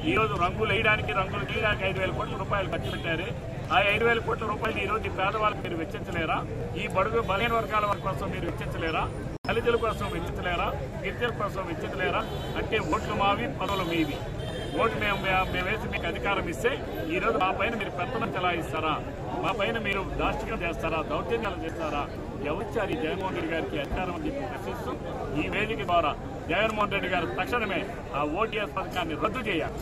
ఈ రోజు రంగులు వేయడానికి రంగులు గీయడానికి ఐదు వేల కోట్ల రూపాయలు ఖర్చు పెట్టారు ఆ ఐదు వేల కోట్ల రూపాయలు ఈ రోజు ఈ పేదవాళ్ళకి మీరు వెచ్చించలేరా ఈ బడుగు బలహీన వర్గాల వారి కోసం మీరు వెచ్చించలేరా దళితుల కోసం వెచ్చించలేరా గిరిజనుల కోసం వెచ్చించలేరా అంటే ఓట్లు మావి పనులు మీవి ఓటు మేము మేము వేసి మీకు అధికారం ఇస్తే ఈ రోజు మా పైన మీరు పెత్తనం చెలాయిస్తారా మా పైన మీరు దాష్టికం చేస్తారా దౌర్జన్యాలు చేస్తారా ఎవరిచ్చారు ఈ జగన్మోహన్ రెడ్డి గారికి అధికారం అని చెప్పి ప్రశ్నిస్తూ ఈ వేదిక ద్వారా జగన్మోహన్ రెడ్డి గారు తక్షణమే ఆ ఓటీఎస్ పథకాన్ని రద్దు చేయాలి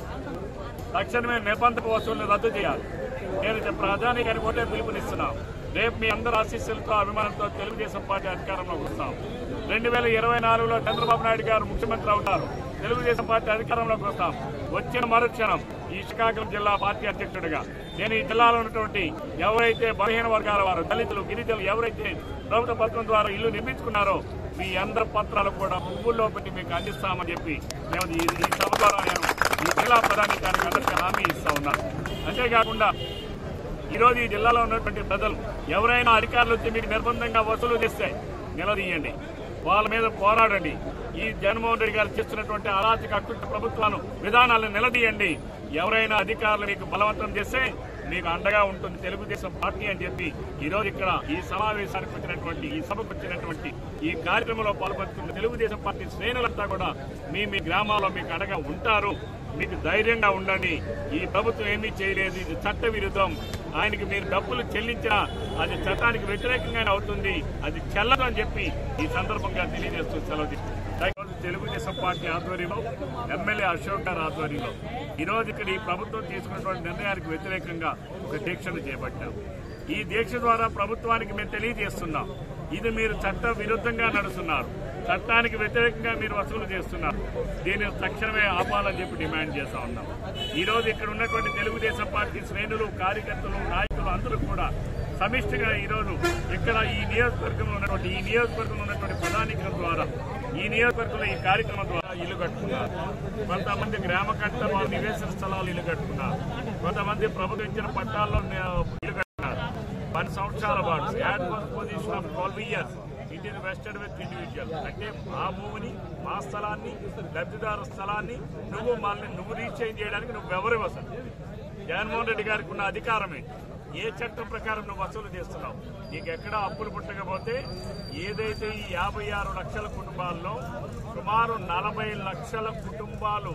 తక్షణమే నిర్బంధపు వసూళ్లను రద్దు చేయాలి నేను ప్రధాని గారికి ఒకటే పిలుపునిస్తున్నాం రేపు మీ అందరి ఆశీస్సులతో అభిమానంతో తెలుగుదేశం పార్టీ అధికారంలోకి వస్తాం రెండు వేల ఇరవై నాలుగులో చంద్రబాబు నాయుడు గారు ముఖ్యమంత్రి అవుతారు తెలుగుదేశం పార్టీ అధికారంలోకి వస్తాం వచ్చిన మరుక్షణం ఈ శ్రీకాకుళం జిల్లా పార్టీ అధ్యక్షుడిగా నేను ఈ జిల్లాలో ఉన్నటువంటి ఎవరైతే బలహీన వర్గాల వారు దళితులు గిరిజనులు ఎవరైతే ప్రభుత్వ పథకం ద్వారా ఇల్లు నిర్మించుకున్నారో మీ అందరి పత్రాలు కూడా పువ్వుల్లో పెట్టి మీకు అందిస్తామని చెప్పి మేము ఈ ఈ సభ ద్వారా నేను ఈ జిల్లా ప్రధానికానికి అందరికీ హామీ ఇస్తా ఉన్నాను అంతేకాకుండా ఈరోజు ఈ జిల్లాలో ఉన్నటువంటి ప్రజలు ఎవరైనా అధికారులు వచ్చి మీకు నిర్బంధంగా వసూలు చేస్తే నిలదీయండి వాళ్ళ మీద పోరాడండి ఈ జగన్మోహన్ రెడ్డి గారు చేస్తున్నటువంటి అరాచక అకృత ప్రభుత్వాలను విధానాలను నిలదీయండి ఎవరైనా అధికారులు మీకు బలవంతం చేస్తే మీకు అండగా ఉంటుంది తెలుగుదేశం పార్టీ అని చెప్పి ఈ రోజు ఇక్కడ ఈ సమావేశానికి వచ్చినటువంటి ఈ సభకు వచ్చినటువంటి ఈ కార్యక్రమంలో పాల్పంచుకున్న తెలుగుదేశం పార్టీ శ్రేణులంతా కూడా మీ మీ గ్రామాల్లో మీకు అండగా ఉంటారు మీకు ధైర్యంగా ఉండండి ఈ ప్రభుత్వం ఏమీ చేయలేదు ఇది చట్ట విరుద్ధం ఆయనకి మీరు డబ్బులు చెల్లించినా అది చట్టానికి వ్యతిరేకంగానే అవుతుంది అది చెల్లదు అని చెప్పి ఈ సందర్భంగా తెలియజేస్తూ సెలవు తీసుకుంటాను. ఈరోజు తెలుగుదేశం పార్టీ ఆధ్వర్యంలో ఎమ్మెల్యే అశోక్ గారి ఆధ్వర్యంలో ఈ రోజు ఇక్కడ ఈ ప్రభుత్వం తీసుకున్నటువంటి నిర్ణయానికి వ్యతిరేకంగా ఒక దీక్షను చేపట్టాం ఈ దీక్ష ద్వారా ప్రభుత్వానికి మేము తెలియజేస్తున్నాం ఇది మీరు చట్ట విరుద్ధంగా నడుస్తున్నారు చట్టానికి వ్యతిరేకంగా మీరు వసూలు చేస్తున్నారు దీన్ని తక్షణమే ఆపాలని చెప్పి డిమాండ్ చేస్తా ఉన్నాం ఈ రోజు ఇక్కడ ఉన్నటువంటి తెలుగుదేశం పార్టీ శ్రేణులు కార్యకర్తలు నాయకులు అందరూ కూడా సమిష్టిగా ఈ రోజు ఇక్కడ ఈ నియోజకవర్గంలో ఉన్నటువంటి ఈ నియోజకవర్గంలో ఉన్నటువంటి ప్రధానికం ద్వారా ఈ నియోజకవర్గంలో ఈ కార్యక్రమం ద్వారా ఇల్లు కట్టుకున్నారు కొంతమంది గ్రామ కట్ట వాళ్ళ నివేశన స్థలాలు ఇల్లు కట్టుకున్నారు కొంతమంది ప్రభుత్వం ఇచ్చిన పట్టాల్లో నే- ఇల్లు కట్టుకున్నారు పది సంవత్సరాల పాటు యాడ్ position of twelve years it is vested with individual అంటే మా భూమిని మా స్థలాన్ని లబ్ధిదారు స్థలాన్ని నువ్వు మళ్ళీ నువ్వు రీచేంజ్ చేయడానికి నువ్వు ఎవరు అసలు జగన్మోహన్ రెడ్డి గారికి ఉన్న అధికారమే ఏ చట్టం ప్రకారం నువ్వు వసూలు చేస్తున్నావు నీకు ఎక్కడ అప్పులు పుట్టకపోతే ఏదైతే ఈ యాభై ఆరు లక్షల కుటుంబాల్లో సుమారు నలభై లక్షల కుటుంబాలు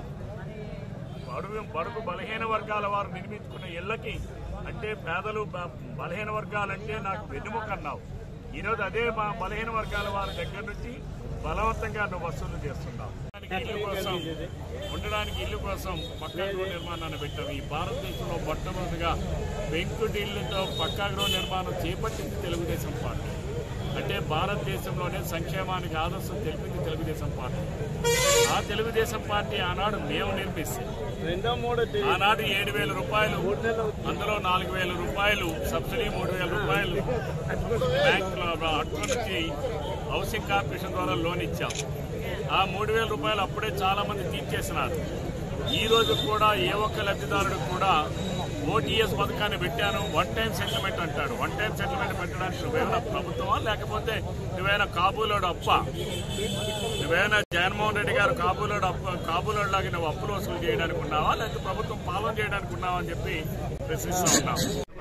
బడుగు బడుగు బలహీన వర్గాల వారు నిర్మించుకున్న ఇళ్లకి అంటే పేదలు బ- బలహీన వర్గాలంటే నాకు వెన్నుముక అన్నావు ఈరోజు అదే మా బలహీన వర్గాల వారి దగ్గర నుంచి బలవంతంగా నువ్వు వసూలు చేస్తున్నావు ఉండడానికి ఇల్లు కోసం ఉండడానికి ఇల్లు కోసం పక్కా గృహ నిర్మాణాన్ని పెట్టాం ఈ భారతదేశంలో మొట్టమొదటిగా పెంకుటిళ్లతో పక్కా గృహ నిర్మాణం చేపట్టింది తెలుగుదేశం పార్టీ అంటే భారతదేశంలోనే సంక్షేమానికి ఆదర్శం తెలిపింది తెలుగుదేశం పార్టీ ఆ తెలుగుదేశం పార్టీ ఆనాడు మేము నిర్మిస్తే రెండో మూడో తేదీ ఆనాడు ఏడు వేల రూపాయలు అందులో నాలుగు వేల రూపాయలు సబ్సిడీ మూడు వేల రూపాయలు బ్యాంకులో అట్ల నుంచి హౌసింగ్ కార్పొరేషన్ ద్వారా లోన్ ఇచ్చాం ఆ మూడు వేల రూపాయలు అప్పుడే చాలా మంది తీర్చేసినారు ఈ రోజు కూడా ఏ ఒక్క లబ్ధిదారుడు కూడా ఓటీఎస్ పథకాన్ని పెట్టాను వన్ టైం సెటిల్మెంట్ అంటాడు వన్ టైం సెటిల్మెంట్ పెట్టడానికి నువ్వేమైనా ప్రభుత్వమా లేకపోతే నువ్వేమైనా కాబూలోడు అప్ప నువ్వేమైనా జగన్మోహన్ రెడ్డి గారు కాబూలోడు అప్ప కాబూలోడు లాగా నువ్వు అప్పులు వసూలు చేయడానికి ఉన్నావా లేకపోతే ప్రభుత్వం పాలన చేయడానికి ఉన్నావా అని చెప్పి ప్రశ్నిస్తూ ఉన్నాం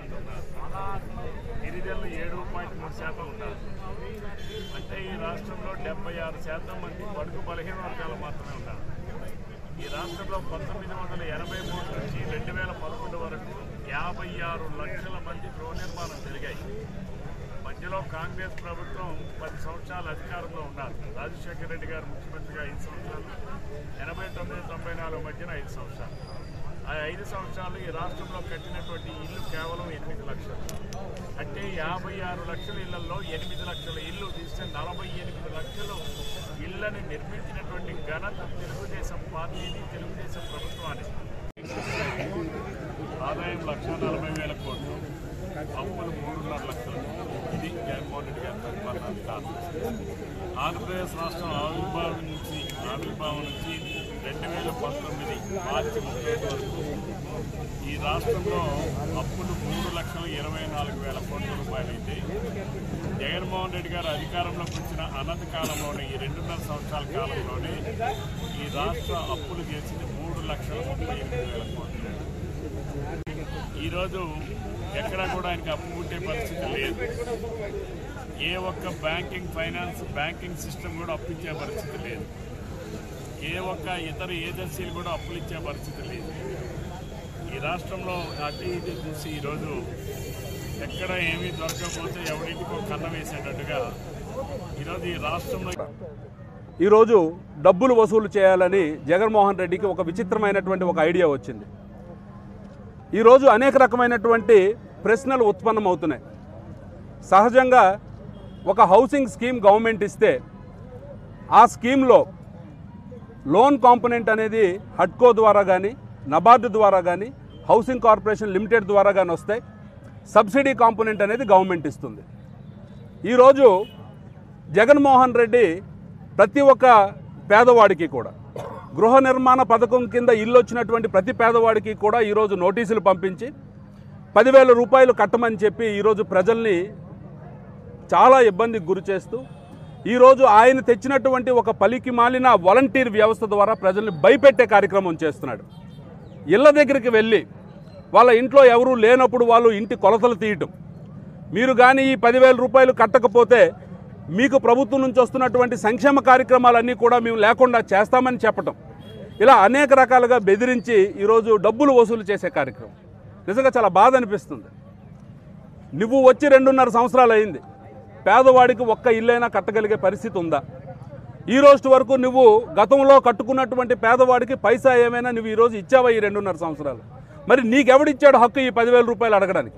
గిరిజనులు ఏడు పాయింట్ మూడు శాతం ఉన్నారు అంటే ఈ రాష్ట్రంలో డెబ్బై ఆరు శాతం మంది బడుగు బలహీన వర్గాలు మాత్రమే ఉన్నారు ఈ రాష్ట్రంలో పంతొమ్మిది వందల ఎనభై మూడు నుంచి రెండు వేల పదకొండు వరకు యాభై ఆరు లక్షల మంది గృహ నిర్మాణం జరిగాయి మధ్యలో కాంగ్రెస్ ప్రభుత్వం పది సంవత్సరాలు అధికారంలో ఉన్నారు రాజశేఖర రెడ్డి గారు ముఖ్యమంత్రిగా ఐదు సంవత్సరాలు ఎనభై తొమ్మిది తొంభై నాలుగు మధ్యన ఐదు సంవత్సరాలు ఆ ఐదు సంవత్సరాలు ఈ రాష్ట్రంలో కట్టినటువంటి ఇల్లు కేవలం ఎనిమిది లక్షలు అంటే యాభై ఆరు లక్షల ఇళ్లలో ఎనిమిది లక్షల ఇల్లు తీస్తే నలభై ఎనిమిది లక్షలు ఇళ్లను నిర్మించినటువంటి ఘనత తెలుగుదేశం పార్టీని తెలుగుదేశం ప్రభుత్వానికి ఆదాయం లక్ష నలభై వేల కోట్లు అప్పులు మూడున్నర లక్షలు ఇది జగన్మోహన్ రెడ్డి గారి పరిపాలన కారణం ఆంధ్రప్రదేశ్ రాష్ట్రం ఆవిర్భావం నుంచి ఆవిర్భావం నుంచి రెండు వేల పంతొమ్మిది మార్చి ముప్పై ఐదు వరకు ఈ రాష్ట్రంలో అప్పులు మూడు లక్షల ఇరవై నాలుగు వేల కోట్ల రూపాయలు అయితే జగన్మోహన్ రెడ్డి గారు అధికారంలోకి వచ్చిన అనంత కాలంలోనే ఈ రెండున్నర సంవత్సరాల కాలంలోనే ఈ రాష్ట్ర అప్పులు చేసింది మూడు మూడు లక్షల ముప్పై ఎనిమిది వేల కోట్లు ఈరోజు ఎక్కడా కూడా ఆయనకి అప్పు పుట్టే పరిస్థితి లేదు ఏ ఒక్క బ్యాంకింగ్ ఫైనాన్స్ బ్యాంకింగ్ సిస్టమ్ కూడా అప్పించే పరిస్థితి లేదు ఏ ఒక్క ఇతర ఏజెన్సీలు కూడా అప్పులు ఇచ్చే పరిస్థితి లేదు ఈ రాష్ట్రంలో అటు ఇటు చూసి ఈరోజు ఎక్కడ ఏమీ దొరకకపోతే ఎవరింటికో కన్న వేసేటట్టుగా ఈరోజు ఈ రాష్ట్రంలో ఈరోజు డబ్బులు వసూలు చేయాలని జగన్మోహన్ రెడ్డికి ఒక విచిత్రమైనటువంటి ఒక ఐడియా వచ్చింది ఈరోజు అనేక రకమైనటువంటి ప్రశ్నలు ఉత్పన్నమవుతున్నాయి సహజంగా ఒక హౌసింగ్ స్కీమ్ గవర్నమెంట్ ఇస్తే ఆ స్కీమ్లో లోన్ కాంపోనెంట్ అనేది హడ్కో ద్వారా కానీ నబార్డు ద్వారా కానీ హౌసింగ్ కార్పొరేషన్ లిమిటెడ్ ద్వారా కానీ వస్తాయి సబ్సిడీ కాంపోనెంట్ అనేది గవర్నమెంట్ ఇస్తుంది ఈరోజు జగన్మోహన్ రెడ్డి ప్రతి ఒక్క పేదవాడికి కూడా గృహ నిర్మాణ పథకం కింద ఇల్లు వచ్చినటువంటి ప్రతి పేదవాడికి కూడా ఈరోజు నోటీసులు పంపించి పదివేల రూపాయలు కట్టమని చెప్పి ఈరోజు ప్రజల్ని చాలా ఇబ్బందికి గురి చేస్తూ ఈరోజు ఆయన తెచ్చినటువంటి ఒక పలికి మాలిన వాలంటీర్ వ్యవస్థ ద్వారా ప్రజల్ని భయపెట్టే కార్యక్రమం చేస్తున్నాడు ఇళ్ళ దగ్గరికి వెళ్ళి వాళ్ళ ఇంట్లో ఎవరూ లేనప్పుడు వాళ్ళు ఇంటి కొలతలు తీయటం మీరు కానీ ఈ పదివేల రూపాయలు కట్టకపోతే మీకు ప్రభుత్వం నుంచి వస్తున్నటువంటి సంక్షేమ కార్యక్రమాలన్నీ కూడా మేము లేకుండా చేస్తామని చెప్పటం ఇలా అనేక రకాలుగా బెదిరించి ఈరోజు డబ్బులు వసూలు చేసే కార్యక్రమం నిజంగా చాలా బాధ అనిపిస్తుంది నువ్వు వచ్చి రెండున్నర సంవత్సరాలు అయింది పేదవాడికి ఒక్క ఇల్లైనా కట్టగలిగే పరిస్థితి ఉందా ఈ రోజు వరకు నువ్వు గతంలో కట్టుకున్నటువంటి పేదవాడికి పైసా ఏమైనా నువ్వు ఈరోజు ఇచ్చావా ఈ రెండున్నర సంవత్సరాలు మరి నీకెవడిచ్చాడు హక్కు ఈ పదివేల రూపాయలు అడగడానికి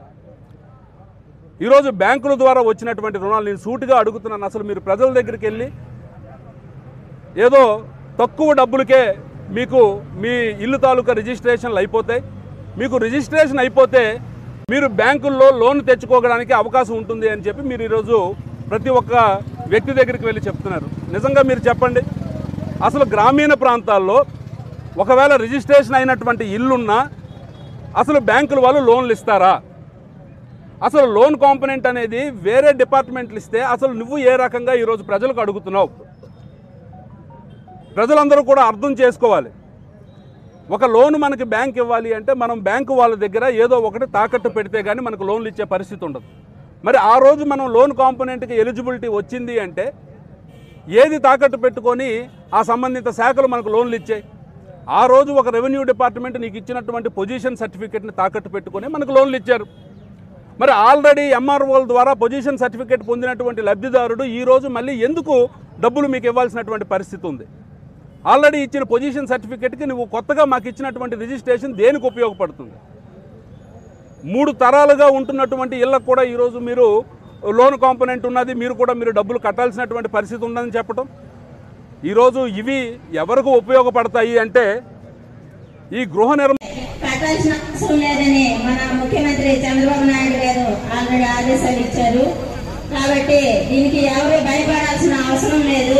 ఈరోజు బ్యాంకుల ద్వారా వచ్చినటువంటి రుణాలు నేను సూటిగా అడుగుతున్నాను అసలు మీరు ప్రజల దగ్గరికి వెళ్ళి ఏదో తక్కువ డబ్బులకే మీకు మీ ఇల్లు తాలూకా రిజిస్ట్రేషన్లు అయిపోతాయి మీకు రిజిస్ట్రేషన్ అయిపోతే మీరు బ్యాంకుల్లో లోన్ తెచ్చుకోవడానికి అవకాశం ఉంటుంది అని చెప్పి మీరు ఈరోజు ప్రతి ఒక్క వ్యక్తి దగ్గరికి వెళ్ళి చెప్తున్నారు నిజంగా మీరు చెప్పండి అసలు గ్రామీణ ప్రాంతాల్లో ఒకవేళ రిజిస్ట్రేషన్ అయినటువంటి ఇల్లున్నా అసలు బ్యాంకుల వాళ్ళు లోన్లు ఇస్తారా అసలు లోన్ కాంపనెంట్ అనేది వేరే డిపార్ట్మెంట్లు ఇస్తే అసలు నువ్వు ఏ రకంగా ఈరోజు ప్రజలకు అడుగుతున్నావు ప్రజలందరూ కూడా అర్థం చేసుకోవాలి ఒక లోన్ మనకి బ్యాంక్ ఇవ్వాలి అంటే మనం బ్యాంకు వాళ్ళ దగ్గర ఏదో ఒకటి తాకట్టు పెడితే కానీ మనకు లోన్లు ఇచ్చే పరిస్థితి ఉండదు మరి ఆ రోజు మనం లోన్ కాంపోనెంట్కి ఎలిజిబిలిటీ వచ్చింది అంటే ఏది తాకట్టు పెట్టుకొని ఆ సంబంధిత శాఖలు మనకు లోన్లు ఇచ్చాయి ఆ రోజు ఒక రెవెన్యూ డిపార్ట్మెంట్ నీకు ఇచ్చినటువంటి పొజిషన్ సర్టిఫికేట్ని తాకట్టు పెట్టుకొని మనకు లోన్లు ఇచ్చారు మరి ఆల్రెడీ ఎంఆర్ఓల ద్వారా పొజిషన్ సర్టిఫికేట్ పొందినటువంటి లబ్ధిదారుడు ఈ రోజు మళ్ళీ ఎందుకు డబ్బులు మీకు ఇవ్వాల్సినటువంటి పరిస్థితి ఉంది ఆల్రెడీ ఇచ్చిన పొజిషన్ సర్టిఫికేట్కి నువ్వు కొత్తగా మాకు ఇచ్చినటువంటి రిజిస్ట్రేషన్ దేనికి ఉపయోగపడుతుంది మూడు తరాలుగా ఉంటున్నటువంటి ఇళ్ళకు కూడా ఈరోజు మీరు లోన్ కాంపోనెంట్ ఉన్నది మీరు కూడా మీరు డబ్బులు కట్టాల్సినటువంటి పరిస్థితి ఉందని చెప్పడం ఈరోజు ఇవి ఎవరికి ఉపయోగపడతాయి అంటే ఈ గృహ నిర్మాణ కట్టాల్సిన అవసరం లేదని మన ముఖ్యమంత్రి చంద్రబాబు నాయుడు గారు ఆల్రెడీ ఆదేశాలు ఇచ్చారు కాబట్టి దీనికి ఎవరు భయపడాల్సిన అవసరం లేదు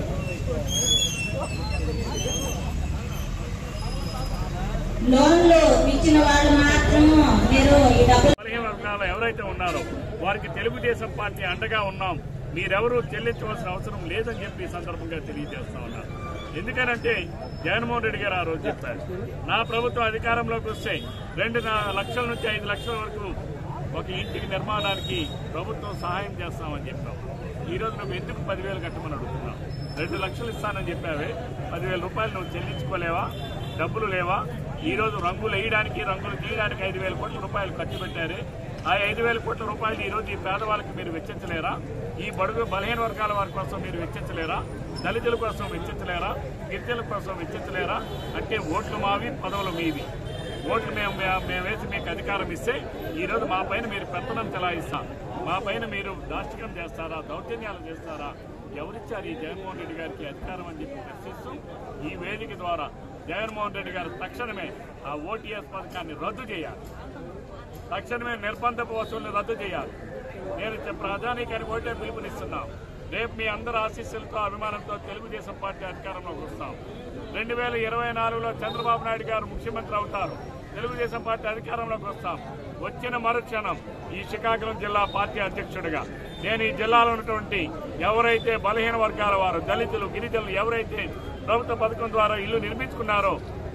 లోన్లు ఇచ్చిన వాళ్ళు మాత్రము మీరు ఈ డబ్బులు బలహీన వర్గాలు ఎవరైతే ఉన్నారో వారికి తెలుగుదేశం పార్టీ అండగా ఉన్నాం మీరెవరూ చెల్లించవలసిన అవసరం లేదని చెప్పి ఈ సందర్భంగా తెలియజేస్తా ఉన్నారు ఎందుకనంటే జగన్మోహన్ రెడ్డి గారు ఆ రోజు చెప్పారు నా ప్రభుత్వం అధికారంలోకి వస్తే రెండు నా- లక్షల నుంచి ఐదు లక్షల వరకు ఒక ఇంటికి నిర్మాణానికి ప్రభుత్వం సహాయం చేస్తామని చెప్పాం ఈ రోజు నువ్వు ఎందుకు పదివేలు కట్టమని అడుగుతున్నావు రెండు లక్షలు ఇస్తానని చెప్పావే పదివేల రూపాయలు నువ్వు చెల్లించుకోలేవా డబ్బులు లేవా ఈ రోజు రంగులు వేయడానికి రంగులు తీయడానికి ఐదు వేల కోట్ల రూపాయలు ఖర్చు పెట్టారు ఆ ఐదు వేల కోట్ల రూపాయలు ఈ రోజు ఈ పేదవాళ్ళకి మీరు వెచ్చించలేరా ఈ బడుగు బలహీన వర్గాల వారి కోసం మీరు వెచ్చించలేరా దళితుల కోసం వెచ్చించలేరా గిరిజనుల కోసం వెచ్చించలేరా అంటే ఓట్లు మావి పదవులు మీవి ఓట్లు మేము మేము- మేము వేసి మీకు అధికారం ఇస్తే ఈ రోజు మా పైన మీరు పెత్తనం చెలాయిస్తాం మా పైన మీరు దాష్టికం చేస్తారా దౌర్జన్యాలు చేస్తారా ఎవరిచ్చారు ఈ జగన్మోహన్ రెడ్డి గారికి అధికారం అని చెప్పి ప్రశ్నిస్తూ ఈ వేదిక ద్వారా జగన్మోహన్ రెడ్డి గారు తక్షణమే ఆ ఓటీఎస్ పథకాన్ని రద్దు చేయాలి తక్షణమే నిర్బంధపు వసూళ్లు రద్దు చేయాలి నేను చె- ప్రజానీకానికి ఓటే పిలుపునిస్తున్నాం రేపు మీ అందరి ఆశీస్సులతో అభిమానంతో తెలుగుదేశం పార్టీ అధికారంలోకి వస్తాం రెండు వేల ఇరవై నాలుగులో చంద్రబాబు నాయుడు గారు ముఖ్యమంత్రి అవుతారు తెలుగుదేశం పార్టీ అధికారంలోకి వస్తాం వచ్చిన మరుక్షణం ఈ శ్రీకాకుళం జిల్లా పార్టీ అధ్యక్షుడిగా నేను ఈ జిల్లాలో ఉన్నటువంటి ఎవరైతే బలహీన వర్గాల వారు దళితులు గిరిజనులు ఎవరైతే ప్రభుత్వ పథకం ద్వారా ఇల్లు నిర్మించుకున్నారో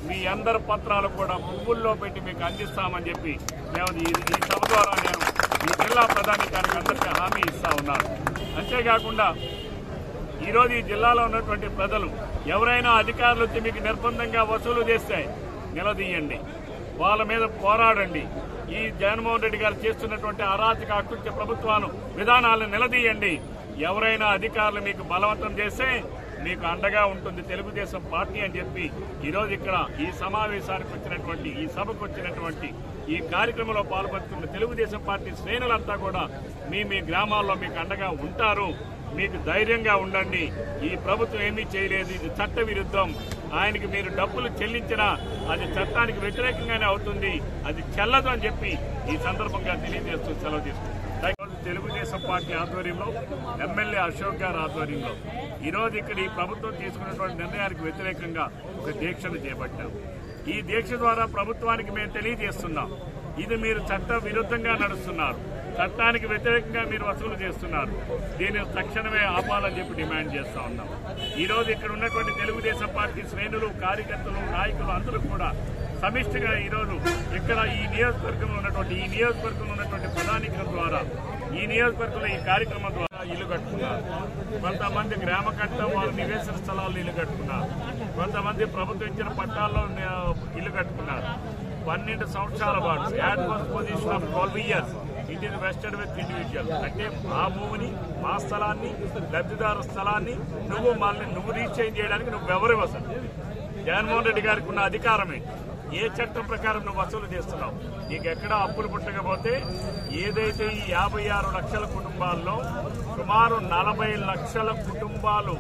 మీ అందరి పత్రాలు కూడా పువ్వుల్లో పెట్టి మీకు అందిస్తామని చెప్పి మేము ఈ ఈ సభ ద్వారా నేను ఈ జిల్లా ప్రధానికానికి అందరికీ హామీ ఇస్తా ఉన్నాను అంతేకాకుండా ఈరోజు ఈ జిల్లాలో ఉన్నటువంటి ప్రజలు ఎవరైనా అధికారులు వచ్చి మీకు నిర్బంధంగా వసూలు చేస్తే నిలదీయండి వాళ్ళ మీద పోరాడండి ఈ జగన్మోహన్ రెడ్డి గారు చేస్తున్నటువంటి అరాచక అకృత్య ప్రభుత్వాలు విధానాలను నిలదీయండి ఎవరైనా అధికారులు మీకు బలవంతం చేస్తే మీకు అండగా ఉంటుంది తెలుగుదేశం పార్టీ అని చెప్పి ఈరోజు ఇక్కడ ఈ సమావేశానికి వచ్చినటువంటి ఈ సభకు వచ్చినటువంటి ఈ కార్యక్రమంలో పాల్పంచుకున్న తెలుగుదేశం పార్టీ శ్రేణులంతా కూడా మీ మీ గ్రామాల్లో మీకు అండగా ఉంటారు మీకు ధైర్యంగా ఉండండి ఈ ప్రభుత్వం ఏమీ చేయలేదు ఇది చట్ట విరుద్ధం ఆయనకి మీరు డబ్బులు చెల్లించినా అది చట్టానికి వ్యతిరేకంగానే అవుతుంది అది చెల్లదు అని చెప్పి ఈ సందర్భంగా తెలియజేస్తూ సెలవు తీసుకుంటాం ఈరోజు తెలుగుదేశం పార్టీ ఆధ్వర్యంలో ఎమ్మెల్యే అశోక్ గారి ఆధ్వర్యంలో ఈరోజు ఇక్కడ ఈ ప్రభుత్వం తీసుకున్నటువంటి నిర్ణయానికి వ్యతిరేకంగా ఒక దీక్షను చేపట్టాం ఈ దీక్ష ద్వారా ప్రభుత్వానికి మేము తెలియజేస్తున్నాం ఇది మీరు చట్ట విరుద్ధంగా నడుస్తున్నారు చట్టానికి వ్యతిరేకంగా మీరు వసూలు చేస్తున్నారు దీన్ని తక్షణమే ఆపాలని చెప్పి డిమాండ్ చేస్తా ఉన్నాం ఈ రోజు ఇక్కడ ఉన్నటువంటి తెలుగుదేశం పార్టీ శ్రేణులు కార్యకర్తలు నాయకులు అందరూ కూడా సమిష్టిగా ఈరోజు ఇక్కడ ఈ నియోజకవర్గంలో ఉన్నటువంటి ఈ నియోజకవర్గంలో ఉన్నటువంటి ప్రధానికం ద్వారా ఈ నియోజకవర్గంలో ఈ కార్యక్రమం ద్వారా ఇల్లు కట్టుకున్నారు కొంతమంది గ్రామ కట్టం వాళ్ళ నివేశన స్థలాల్లో ఇల్లు కట్టుకున్నారు కొంతమంది ప్రభుత్వం ఇచ్చిన పట్టాల్లో ఆ, ఇల్లు కట్టుకున్నారు పన్నెండు సంవత్సరాల పాటు advance position of twelve years it is vested with individual అంటే ఆ భూమిని మా స్థలాన్ని లబ్ధిదారు స్థలాన్ని నువ్వు మళ్ళీ నువ్వు రీచేంజ్ చేయడానికి నువ్వు ఎవరు అసలు జగన్మోహన్ రెడ్డి గారికి ఉన్న అధికారమే ఏ చట్టం ప్రకారం నువ్వు వసూలు చేస్తున్నావు నీకు ఎక్కడా అప్పులు పుట్టకపోతే ఏదైతే ఈ యాభై ఆరు లక్షల కుటుంబాల్లో సుమారు నలభై లక్షల కుటుంబాలు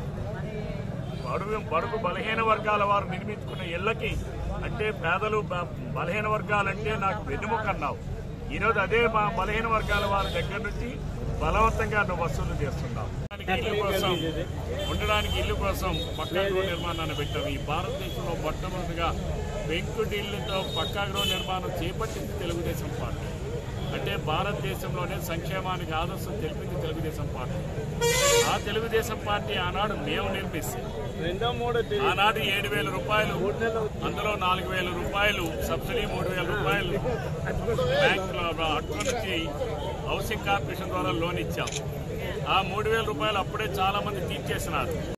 బడుగు బడుగు బలహీన వర్గాల వారు నిర్మించుకున్న ఇళ్లకి అంటే పేదలు బ- బలహీన వర్గాలంటే నాకు వెన్నుముక అన్నావు ఈరోజు అదే మా బలహీన వర్గాల వారి దగ్గర నుంచి బలవంతంగా నువ్వు వసూలు చేస్తున్నావు ఉండడానికి ఇల్లు కోసం ఉండడానికి ఇల్లు కోసం పక్కా గృహ నిర్మాణాన్ని పెట్టాం ఈ భారతదేశంలో మొట్టమొదటిగా పెంకుటిల్లుతో పక్కా గృహ నిర్మాణం చేపట్టింది తెలుగుదేశం పార్టీ అంటే భారతదేశంలోనే సంక్షేమానికి ఆదర్శం తెలిపింది తెలుగుదేశం పార్టీ ఆ తెలుగుదేశం పార్టీ ఆనాడు మేము నిర్మిస్తే ఆనాడు ఏడు వేల రూపాయలు అందులో నాలుగు వేల రూపాయలు సబ్సిడీ మూడు వేల రూపాయలు బ్యాంకులో అటు నుంచి హౌసింగ్ కార్పొరేషన్ ద్వారా లోన్ ఇచ్చాం ఆ మూడు వేల రూపాయలు అప్పుడే చాలా మంది తీర్చేసినారు